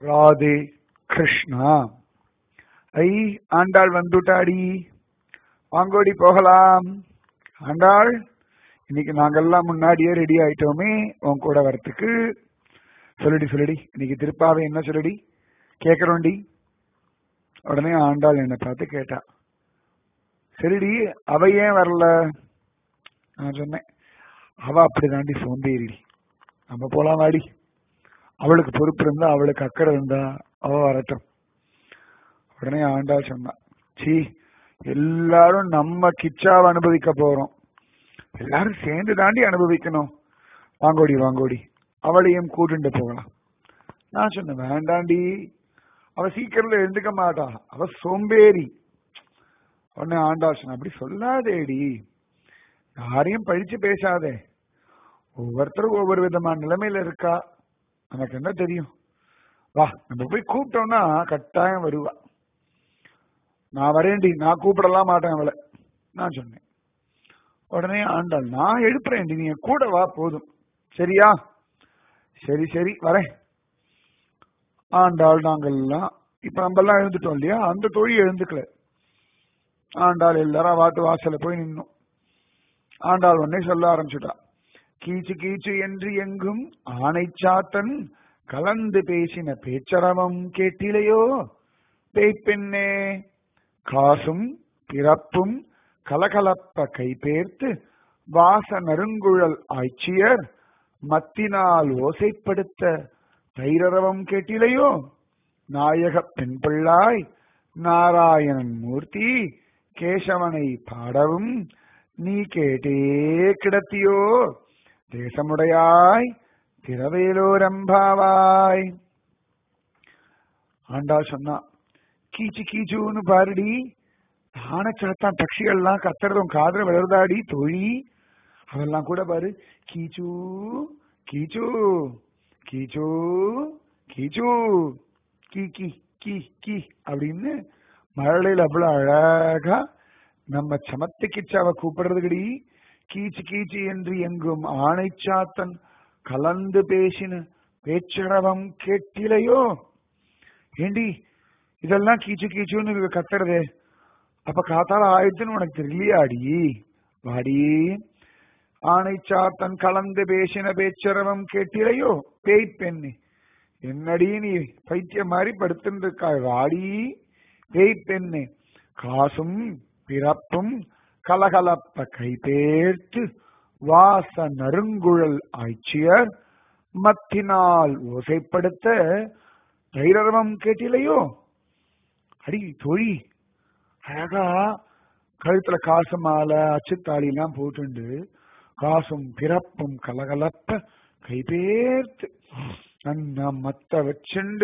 ராதே கிருஷ்ணா ஐ ஆண்டாள் வந்துட்டாடி வாங்கோடி போகலாம் ஆண்டாள் இன்னைக்கு நாங்கெல்லாம் முன்னாடியே ரெடி ஆயிட்டோமே உன் கூட வரத்துக்கு சொல்லுடி சொல்லுடி இன்னைக்கு திருப்பாவை என்ன சொல்லுடி கேக்குறோண்டி உடனே ஆண்டாள் என்னை பார்த்து கேட்டா சரிடி அவ ஏன் வரல நான் சொன்னேன் அவ அப்படிதாண்டி சோம்பேறிடி நம்ம போலாம் வாடி அவளுக்கு பொறுப்பு இருந்தா அவளுக்கு அக்கறை இருந்தா அவ வரட்டும் உடனே ஆண்டாள் சொன்னா சீ எல்லாரும் நம்ம கிச்சாவை அனுபவிக்க போறோம் எல்லாரும் சேர்ந்து தாண்டி அனுபவிக்கணும் வாங்கோடி வாங்கோடி அவளையும் கூட்டுண்டு போகலாம் நான் சொன்னேன் வேண்டாண்டி அவ சீக்கிரம்ல எழுந்துக்க மாட்டா அவ சோம்பேறி உடனே ஆண்டாள் சொன்ன அப்படி சொல்லாதேடி யாரையும் பழிச்சு பேசாதே ஒவ்வொருத்தரும் ஒவ்வொரு விதமான நிலைமையில இருக்கா நமக்கு என்ன தெரியும் வா நம்ம போய் கூப்பிட்டோம்னா கட்டாயம் வருவா நான் வரேன்டி நான் கூப்பிடலாம் மாட்டேன் அவளை நான் சொன்னேன் உடனே ஆண்டாள் நான் எழுப்புறேன்டி நீ என் கூட வா போதும் சரியா சரி சரி வரேன் ஆண்டாள் நாங்கெல்லாம் இப்ப நம்ம எல்லாம் எழுந்துட்டோம் இல்லையா அந்த தொழி எழுந்துக்கல ஆண்டாள் எல்லாரும் வாட்டு வாசல்ல போய் நின்னோம் ஆண்டாள் உடனே சொல்ல ஆரம்பிச்சுட்டா கீச்சு கீச்சு என்று எங்கும் ஆனை சாத்தன் கலந்து பேசின பேச்சரவம் கேட்டிலையோ பேய்ப்பெண்ணே காசும் பிறப்பும் கலகலப்ப கைபேர்த்து வாச நறுங்குழல் ஆய்ச்சியர் மத்தினால் ஓசைப்படுத்த தைரரவம் கேட்டிலையோ நாயக பெண் பிள்ளாய் நாராயணன் மூர்த்தி கேசவனை பாடவும் நீ கேட்டே கிடத்தியோ தேசமுடையாய் திரவேலோரம்பாவாய் ஆண்டாள் சொன்னா கீச்சு கீச்சுன்னு பாருடி ஆனச்சாத்தான் பட்சிகள்லாம் கத்துறதும் காதல விழுதாடி தொழி அதெல்லாம் கூட பாரு கீச்சு கீச்சு கீச்சு கீச்சு கீ கீ கீ கீ அப்படின்னு மழலையில் அவ்வளவு அழகா நம்ம சமத்து கிச்சாவை கூப்பிடுறதுக்கடி கீச்சு கீச்சு என்று எங்கும் ஆணைச்சாத்தன் கலந்து பேசின பேச்சரவம் கேட்டிலையோ ஏண்டி இதெல்லாம் கீச்சு கீச்சுன்னு கத்துறதே அப்ப காத்தால ஆயிடுச்சுன்னு உனக்கு தெரியலையாடி வாடி ஆணைச்சாத்தன் கலந்து பேசின பேச்சரவம் கேட்டிலையோ பேய் பெண்ணு என்னடி நீ பைத்தியம் மாதிரி படுத்துட்டு இருக்காய் வாடி பேய் பெண்ணு காசும் பிறப்பும் கலகலப்ப கைபேர்த்து வாச நறுங்குழல் ஆய்ச்சியர் மத்தினால் ஓசைப்படுத்த தைரவம் கேட்டிலையோ அடி தொழி அழகா கழுத்துல காசு மாலை அச்சுத்தாளி எல்லாம் போட்டுண்டு காசும் பிறப்பும் கலகலப்ப கைபேர்த்து நன்னா மத்த வச்சுண்டு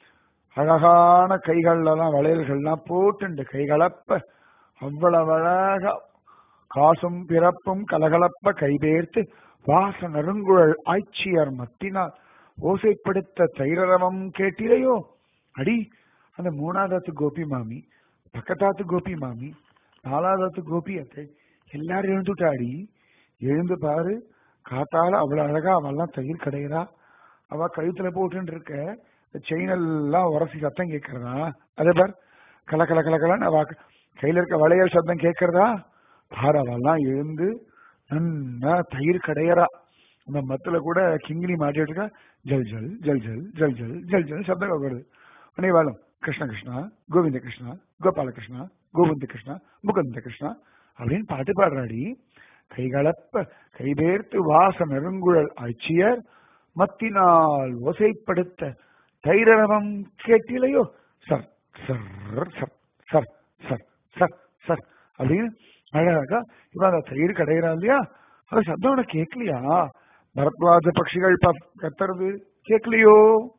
அழகான கைகள்லாம் வளையல்கள்லாம் போட்டுண்டு கைகலப்ப அவ்வளவு அழகா காசும் பிறப்பும் கலகலப்ப கைபேர்த்து வாச நறுங்குழல் ஆய்ச்சியர் மத்தினால் ஓசைப்படுத்த தைரரவம் கேட்டிலையோ அடி அந்த மூணாவதாத்து கோபி மாமி பக்கத்தாத்து கோபி மாமி நாலாவதாத்து கோபி அத்தை எல்லாரும் எழுந்துட்டாடி எழுந்து பாரு காத்தால அவ்வளவு அழகா அவெல்லாம் தயிர் கடையிறா அவ கழுத்துல போட்டு இருக்க செயின் எல்லாம் உரசி சத்தம் கேட்கறதா அதே பார் கல கல கல கலன்னு அவ கையில இருக்க வளையல் சத்தம் கேட்கறதா பாரு அவெல்லாம் எழுந்து நன்னா தயிர் கடையறா அந்த மத்துல கூட கிங்கினி மாட்டிட்டு இருக்கா ஜல் ஜல் ஜல் ஜல் ஜல் ஜல் ஜல் ஜல் சப்தம் வருது உடனே வாழும் கிருஷ்ண கிருஷ்ணா கோவிந்த கிருஷ்ணா கோபால கிருஷ்ணா கோவிந்த கிருஷ்ணா முகுந்த கிருஷ்ணா அப்படின்னு பாட்டு பாடுறாடி கைகலப்ப கைபேர்த்து வாச நெருங்குழல் ஆட்சியர் மத்தினால் ஓசைப்படுத்த தைரவம் கேட்டிலையோ சர் சர் சர் சர் சர் சர் சர் அப்படின்னு அழகா இப்ப அந்த தயிர் கடையிறா இல்லையா அது சத்தம் உனக்கு கேட்கலையா பரத்வாஜ பட்சிகள் கத்துறது கேட்கலையோ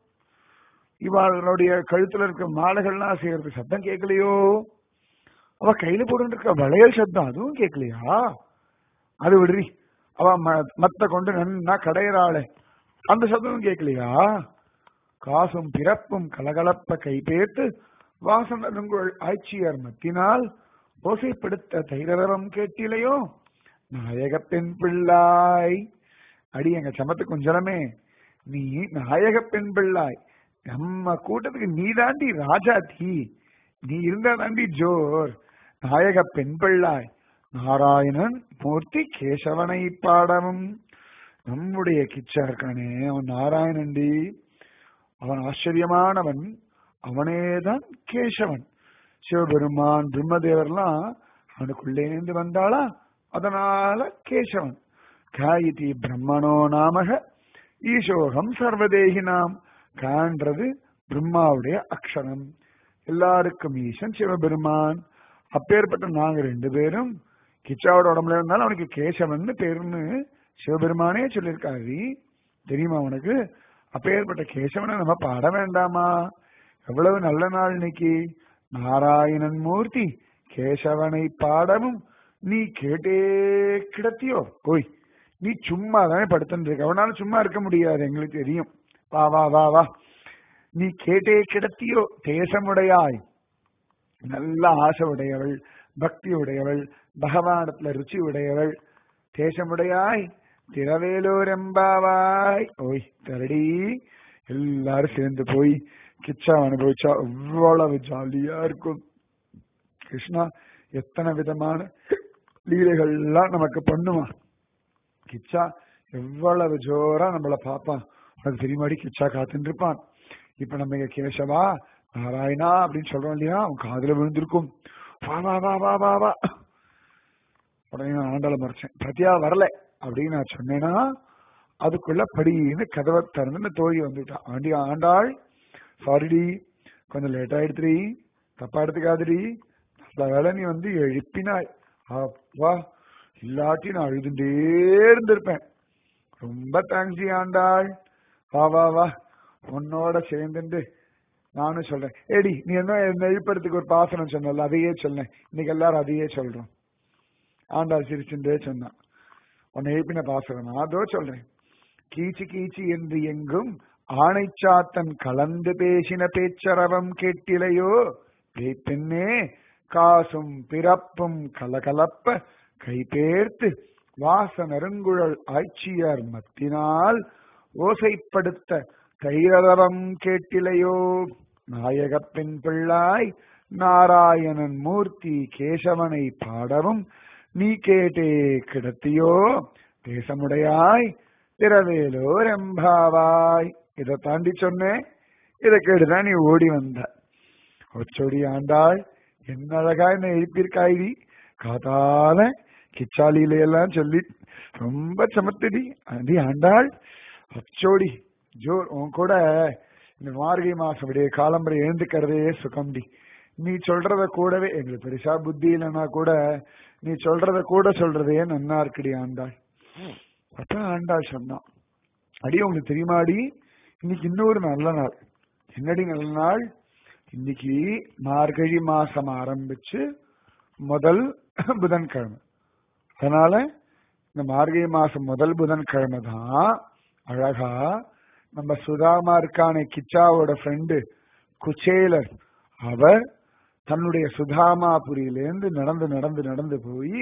இவளுடைய கழுத்துல இருக்க மாலைகள்லாம் செய்யறது சத்தம் கேட்கலையோ அவ கையில போட்டு இருக்க வளையல் சத்தம் அதுவும் கேட்கலையா அது விடுறி அவ மத்த கொண்டு நன்னா கடையிறாளே அந்த சத்தமும் கேட்கலையா காசும் பிறப்பும் கலகலப்ப கைபேர்த்து வாசனங்கள் ஆட்சியர் மத்தினால் ஓசைப்படுத்த தைரவம் கேட்டிலையோ நாயக பெண் பிள்ளாய் அடி எங்க சமத்து குஞ்சலமே நீ நாயக பெண் பிள்ளாய் நம்ம கூட்டத்துக்கு நீ தாண்டி ராஜாத்தி நீ இருந்தா தாண்டி ஜோர் நாயக பெண் பிள்ளாய் நாராயணன் மூர்த்தி கேசவனை பாடவும் நம்முடைய கிச்சா இருக்கானே அவன் நாராயணன்டி அவன் ஆச்சரியமானவன் அவனேதான் கேசவன் சிவபெருமான் பிரம்மதேவர்லாம் அவனுக்குள்ளேந்து வந்தாளா அதனால கேசவன் காயிதி பிரம்மனோ நாமக ஈசோகம் சர்வதேகி நாம் காண்றது பிரம்மாவுடைய அக்ஷரம் எல்லாருக்கும் ஈசன் சிவபெருமான் அப்பேற்பட்ட நாங்க ரெண்டு பேரும் கிச்சாவோட உடம்புல இருந்தாலும் அவனுக்கு கேசவன் பேருன்னு சிவபெருமானே சொல்லியிருக்காரு தெரியுமா உனக்கு அப்பேற்பட்ட கேசவனை நம்ம பாட வேண்டாமா எவ்வளவு நல்ல நாள் இன்னைக்கு நாராயணன் மூர்த்தி கேசவனை பாடவும் நீ கேட்டே கிடத்தியோ ஓய் நீ சும்மா தானே படுத்துட்டு இருக்க அவனால சும்மா இருக்க முடியாது எங்களுக்கு தெரியும் வா வா வா வா நீ கேட்டே கிடத்தியோ தேசமுடையாய் நல்ல ஆசை உடையவள் பக்தி உடையவள் பகவானத்துல ருச்சி உடையவள் தேசமுடையாய் திரவேலூரெம்பாவாய் ஓய் தரடி எல்லாரும் சேர்ந்து போய் கிச்சா அனுபவிச்சா எவ்வளவு ஜாலியா இருக்கும் கிருஷ்ணா எத்தனை விதமான லீலைகள்லாம் நமக்கு பண்ணுவான் கிச்சா எவ்வளவு ஜோரா நம்மள பார்ப்பான் அது தெரியுமாடி கிச்சா காத்துட்டு இருப்பான் இப்ப நம்ம இங்க கேசவா நாராயணா அப்படின்னு சொல்றோம் இல்லையா அவன் காதுல விழுந்திருக்கும் வா வா வா வா வா வா உடனே நான் ஆண்டாள மறைச்சேன் பத்தியா வரல அப்படின்னு நான் சொன்னேன்னா அதுக்குள்ள படின்னு கதவை திறந்து தோழி வந்துட்டான் ஆண்டி ஆண்டாள் சாரிடி கொஞ்சம் லேட் ஆயிடுத்துடி தப்பா எடுத்துக்காதடி நல்ல வேலை நீ வந்து எழுப்பினாய் அப்பா இல்லாட்டி நான் அழுதுண்டே இருந்திருப்பேன் ரொம்ப தேங்க்ஸ் ஆண்டாள் வா வா வா உன்னோட சேர்ந்துட்டு நானும் சொல்றேன் ஏடி நீ என்ன என்ன எழுப்புறதுக்கு ஒரு பாசனம் சொன்னல அதையே சொன்னேன் இன்னைக்கு எல்லாரும் அதையே சொல்றோம் ஆண்டாள் சிரிச்சுட்டே சொன்னான் உன்னை எழுப்பின பாசனம் அதோ சொல்றேன் கீச்சு கீச்சு என்று எங்கும் ஆணைச்சாத்தன் கலந்து பேசின பேச்சரவம் கேட்டிலையோ பெண்ணே காசும் பிறப்பும் கலகலப்ப கைபேர்த்து வாச நறுங்குழல் ஆட்சியர் மத்தினால் ஓசைப்படுத்த தைரதவம் கேட்டிலையோ நாயக பெண் பிள்ளாய் நாராயணன் மூர்த்தி கேசவனை பாடவும் நீ கேட்டே கிடத்தியோ தேசமுடையாய் திரவேலோர் எம்பாவாய் இதை தாண்டி சொன்னேன் இதை கேட்டுதான் நீ ஓடி வந்த ஒச்சொடி ஆண்டாள் என்ன அழகா என்ன எழுப்பியிருக்காய்டி காதால கிச்சாலியில எல்லாம் சொல்லி ரொம்ப சமத்துடி அடி ஆண்டாள் அச்சோடி ஜோர் உன் கூட இந்த மார்கழி மாசம் விடிய காலம்பரை எழுந்துக்கிறதே சுகம்டி நீ சொல்றத கூடவே எங்களுக்கு பெருசா புத்தி இல்லைன்னா கூட நீ சொல்றத கூட சொல்றதே நன்னா இருக்குடி ஆண்டாள் அப்ப ஆண்டாள் சொன்னான் அடி உங்களுக்கு தெரியுமாடி இன்னைக்கு இன்னொரு நல்ல நாள் என்னடி நல்ல நாள் இன்னைக்கு மார்கழி மாசம் ஆரம்பிச்சு முதல் புதன்கிழமை அதனால இந்த மார்கழி மாசம் முதல் புதன்கிழமை தான் அழகா நம்ம சுதாமா இருக்கானே கிச்சாவோட ஃப்ரெண்டு குச்சேலர் அவர் தன்னுடைய சுதாமாபுரியிலேருந்து நடந்து நடந்து நடந்து போய்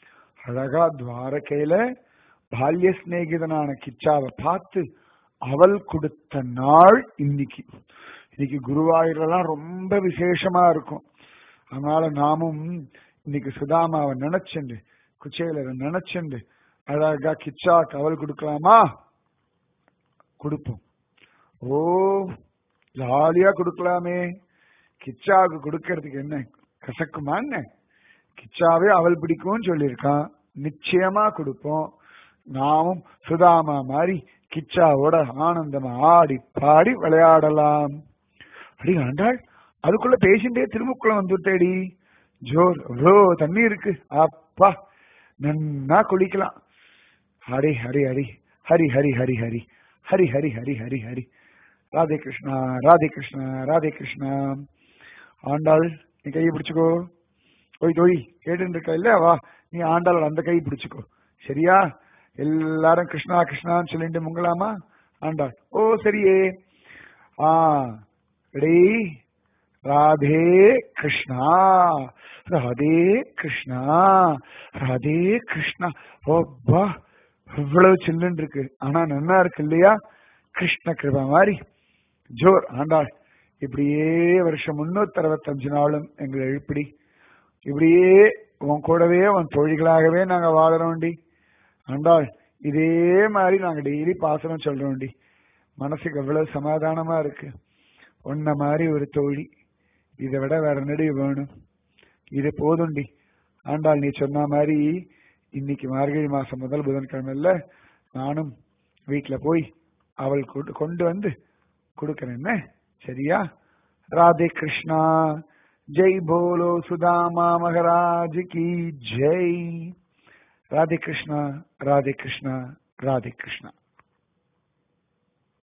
அழகா துவாரகையில பால்ய சிநேகிதனான கிச்சாவை பார்த்து அவள் கொடுத்த நாள் இன்னைக்கு இன்னைக்கு குருவாயூர்லாம் ரொம்ப விசேஷமா இருக்கும் அதனால நாமும் இன்னைக்கு சுதாமாவை நினைச்சுண்டு குச்சேலரை நினைச்சுண்டு அழகா கிச்சாக்கு அவள் கொடுக்கலாமா கொடுப்போம் ஓ ஜாலியா கொடுக்கலாமே கிச்சாவுக்கு கொடுக்கறதுக்கு என்ன கசக்குமா என்ன கிச்சாவே அவள் பிடிக்கும்னு சொல்லியிருக்கான் நிச்சயமா கொடுப்போம் நாமும் சுதாமா மாதிரி கிச்சாவோட ஆனந்தமா ஆடி பாடி விளையாடலாம் அடி ஆண்டாள் அதுக்குள்ள பேசிண்டே திரும்புக்குள்ள வந்துட்டேடி ஜோர் அவ்வளோ தண்ணி இருக்கு அப்பா நன்னா குளிக்கலாம் ஹரி ஹரி ஹரி ஹரி ஹரி ஹரி ஹரி ஹரி ஹரி ஹரி ஹரி ஹரி ராதே கிருஷ்ணா ராதே கிருஷ்ணா ராதே கிருஷ்ணா ஆண்டாள் நீ கையை பிடிச்சுக்கோ ஓய் தோழி கேட்டு இருக்க இல்ல வா நீ ஆண்டாள் அந்த கை பிடிச்சுக்கோ சரியா எல்லாரும் கிருஷ்ணா கிருஷ்ணான்னு சொல்லிட்டு முங்கலாமா ஆண்டாள் ஓ சரியே ஆ ரெடி ராதே கிருஷ்ணா ராதே கிருஷ்ணா ராதே கிருஷ்ணா ஓப்பா இவ்வளவு சில்லுன்னு இருக்கு ஆனா நன்னா இருக்கு இல்லையா கிருஷ்ண கிருபா மாதிரி ஜோர் ஆண்டாள் இப்படியே வருஷம் முன்னூத்தி அறுபத்தஞ்சு நாளும் எங்களை எழுப்பிடி இப்படியே உன் கூடவே உன் தோழிகளாகவே நாங்க வாழறோம்டி ஆண்டாள் இதே மாதிரி நாங்க டெய்லி பாசனம் சொல்றோம்டி மனசுக்கு எவ்வளவு சமாதானமா இருக்கு உன்ன மாதிரி ஒரு தோழி இதை விட வேற நடி வேணும் இது போதும்டி ஆண்டாள் நீ சொன்ன மாதிரி இன்னைக்கு மார்கழி மாசம் முதல் புதன்கிழமைல நானும் வீட்டுல போய் அவள் கொண்டு கொண்டு வந்து கொடுக்கறேன் என்ன சரியா ராதே கிருஷ்ணா ஜெய் போலோ சுதாமா மகராஜ் கி ஜெய் ராதே கிருஷ்ணா ராதே கிருஷ்ணா ராதே கிருஷ்ணா